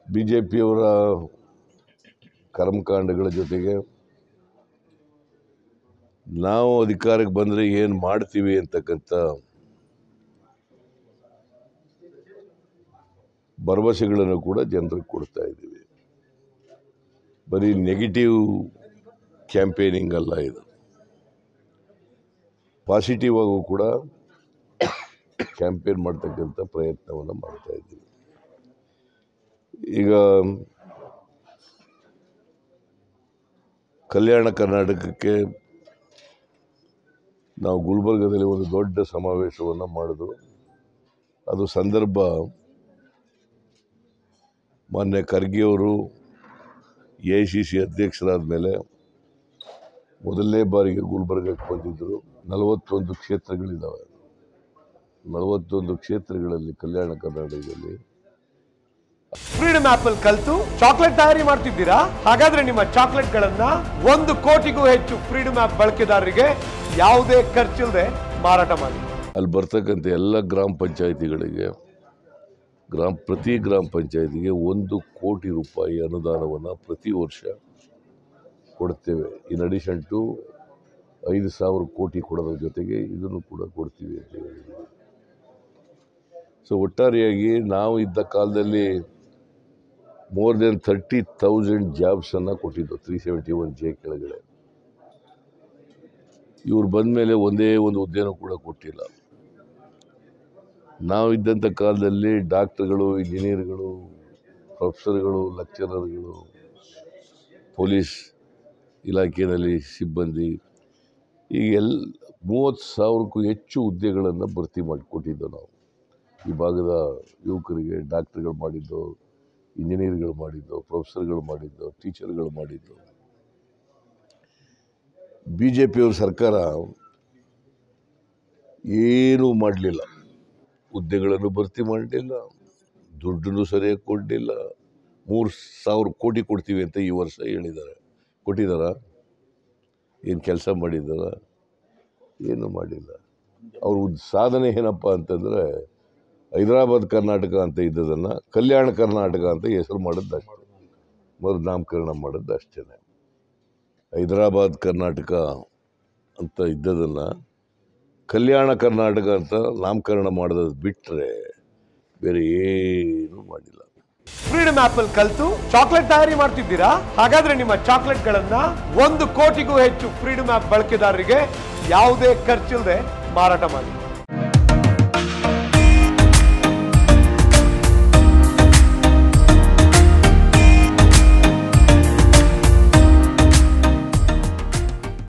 B J ಪಿಯವರ ಕರ್ಮಕಾಂಡಗಳ ಜೊತೆಗೆ ನಾವು ಅಧಿಕಾರಕ್ಕೆ ಬಂದರೆ ಏನು ಮಾಡ್ತೀವಿ ಅಂತಕ್ಕಂಥ ಭರವಸೆಗಳನ್ನು ಕೂಡ ಜನರಿಗೆ ಕೊಡ್ತಾ ಇದ್ದೀವಿ ಬರೀ ನೆಗೆಟಿವ್ ಕ್ಯಾಂಪೇನಿಂಗ್ ಅಲ್ಲ ಇದು ಪಾಸಿಟಿವ್ ಆಗು ಕೂಡ ಕ್ಯಾಂಪೇನ್ ಮಾಡ್ತಕ್ಕಂಥ ಪ್ರಯತ್ನವನ್ನು ಮಾಡ್ತಾ ಇದ್ದೀವಿ ಈಗ ಕಲ್ಯಾಣ ಕರ್ನಾಟಕಕ್ಕೆ ನಾವು ಗುಲ್ಬರ್ಗದಲ್ಲಿ ಒಂದು ದೊಡ್ಡ ಸಮಾವೇಶವನ್ನು ಮಾಡಿದ್ರು ಅದು ಸಂದರ್ಭ ಮಾನ್ಯ ಖರ್ಗೆಯವರು ಎ ಐ ಸಿ ಸಿ ಅಧ್ಯಕ್ಷರಾದ ಮೇಲೆ ಮೊದಲನೇ ಬಾರಿಗೆ ಗುಲ್ಬರ್ಗಕ್ಕೆ ಬಂದಿದ್ದರು ನಲವತ್ತೊಂದು ಕ್ಷೇತ್ರಗಳಿದ್ದಾವೆ ನಲವತ್ತೊಂದು ಕ್ಷೇತ್ರಗಳಲ್ಲಿ ಕಲ್ಯಾಣ ಕರ್ನಾಟಕದಲ್ಲಿ ಫ್ರೀಡಮ್ ಆಪ್ ಅಲ್ಲಿ ಕಲ್ತು ಚಾಕ್ಲೇಟ್ ತಯಾರಿ ಮಾಡ್ತಿದ್ದೀರಾ ಹಾಗಾದ್ರೆ ನಿಮ್ಮ ಚಾಕ್ಲೇಟ್ ಗಳನ್ನ ಒಂದು ಕೋಟಿಗೂ ಹೆಚ್ಚು ಫ್ರೀಡಮ್ ಆಪ್ ಬಳಕೆದಾರರಿಗೆ ಯಾವುದೇ ಖರ್ಚಿಲ್ಲದೆ ಮಾರಾಟ ಮಾಡಿ ಅಲ್ಲಿ ಬರ್ತಕ್ಕಂಥ ಎಲ್ಲ ಗ್ರಾಮ ಪಂಚಾಯಿತಿಗಳಿಗೆ ಗ್ರಾಮ ಪ್ರತಿ ಗ್ರಾಮ ಪಂಚಾಯಿತಿಗೆ ಒಂದು ಕೋಟಿ ರೂಪಾಯಿ ಅನುದಾನವನ್ನು ಪ್ರತಿ ವರ್ಷ ಕೊಡ್ತೇವೆ ಇನ್ ಅಡಿಷನ್ ಟು ಐದು ಸಾವಿರ ಕೋಟಿ ಕೊಡೋದ್ರ ಜೊತೆಗೆ ಇದನ್ನು ಕೂಡ ಕೊಡ್ತೀವಿ ಅಂತ ಹೇಳಿದ್ದೀವಿ ಸೊ ಒಟ್ಟಾರೆಯಾಗಿ ನಾವು ಇದ್ದ ಕಾಲದಲ್ಲಿ ಮೋರ್ ದೆನ್ ಥರ್ಟಿ ತೌಸಂಡ್ ಜಾಬ್ಸನ್ನು ಕೊಟ್ಟಿದ್ದು ತ್ರೀ ಸೆವೆಂಟಿ ಒನ್ ಜೆ ಕೆಳಗಡೆ ಇವ್ರು ಬಂದ ಮೇಲೆ ಒಂದೇ ಒಂದು ಹುದ್ದೆನೂ ಕೂಡ ಕೊಟ್ಟಿಲ್ಲ ನಾವು ಇದ್ದಂಥ ಕಾಲದಲ್ಲಿ ಡಾಕ್ಟರ್ಗಳು ಇಂಜಿನಿಯರ್ಗಳು ಪ್ರೊಫೆಸರ್ಗಳು ಲೆಕ್ಚರರ್ಗಳು ಪೊಲೀಸ್ ಇಲಾಖೆಯಲ್ಲಿ ಸಿಬ್ಬಂದಿ ಈಗ ಎಲ್ ಮೂವತ್ತು ಸಾವಿರಕ್ಕೂ ಹೆಚ್ಚು ಹುದ್ದೆಗಳನ್ನು ಭರ್ತಿ ಮಾಡಿಕೊಟ್ಟಿದ್ದು ನಾವು ಈ ಭಾಗದ ಯುವಕರಿಗೆ ಡಾಕ್ಟರ್ಗಳು ಮಾಡಿದ್ದು ಇಂಜಿನಿಯರ್ಗಳು ಮಾಡಿದ್ದು ಪ್ರೊಫೆಸರ್ಗಳು ಮಾಡಿದ್ದು ಟೀಚರ್ಗಳು ಮಾಡಿದ್ದು ಬಿ ಜೆ ಪಿಯವ್ರ ಸರ್ಕಾರ ಏನೂ ಮಾಡಲಿಲ್ಲ ಹುದ್ದೆಗಳನ್ನು ಭರ್ತಿ ಮಾಡಲಿಲ್ಲ ದುಡ್ಡನ್ನು ಸರಿಯಾಗಿ ಕೊಡಲಿಲ್ಲ ಮೂರು ಸಾವಿರ ಕೋಟಿ ಕೊಡ್ತೀವಿ ಅಂತ ಈ ವರ್ಷ ಹೇಳಿದ್ದಾರೆ ಕೊಟ್ಟಿದ್ದಾರ ಏನು ಕೆಲಸ ಮಾಡಿದ್ದಾರ ಏನು ಮಾಡಿಲ್ಲ ಅವ್ರ ಉದ್- ಸಾಧನೆ ಏನಪ್ಪ ಅಂತಂದರೆ ಹೈದರಾಬಾದ್ ಕರ್ನಾಟಕ ಅಂತ ಇದ್ದದನ್ನು ಕಲ್ಯಾಣ ಕರ್ನಾಟಕ ಅಂತ ಹೆಸರು ಮಾಡಿದ್ದು ಅಷ್ಟೇ ಮೊದಲು ನಾಮಕರಣ ಮಾಡಿದ್ದು ಅಷ್ಟೇ ಹೈದರಾಬಾದ್ ಕರ್ನಾಟಕ ಅಂತ ಇದ್ದದನ್ನು ಕಲ್ಯಾಣ ಕರ್ನಾಟಕ ಅಂತ ನಾಮಕರಣ ಮಾಡೋದು ಬಿಟ್ಟರೆ ಬೇರೆ ಏನೂ ಮಾಡಿಲ್ಲ ಫ್ರೀಡಮ್ ಆಪ್ ಅಲ್ಲಿ ಕಲ್ತು ಚಾಕ್ಲೇಟ್ ತಯಾರಿ ಮಾಡ್ತಿದ್ದೀರಾ ಹಾಗಾದ್ರೆ ನಿಮ್ಮ ಚಾಕ್ಲೇಟ್ ಗಳನ್ನ ಒಂದು ಕೋಟಿಗೂ ಹೆಚ್ಚು ಫ್ರೀಡಮ್ ಆಪ್ ಬಳಕೆದಾರರಿಗೆ ಯಾವುದೇ ಖರ್ಚಿಲ್ಲದೆ ಮಾರಾಟ ಮಾಡಿ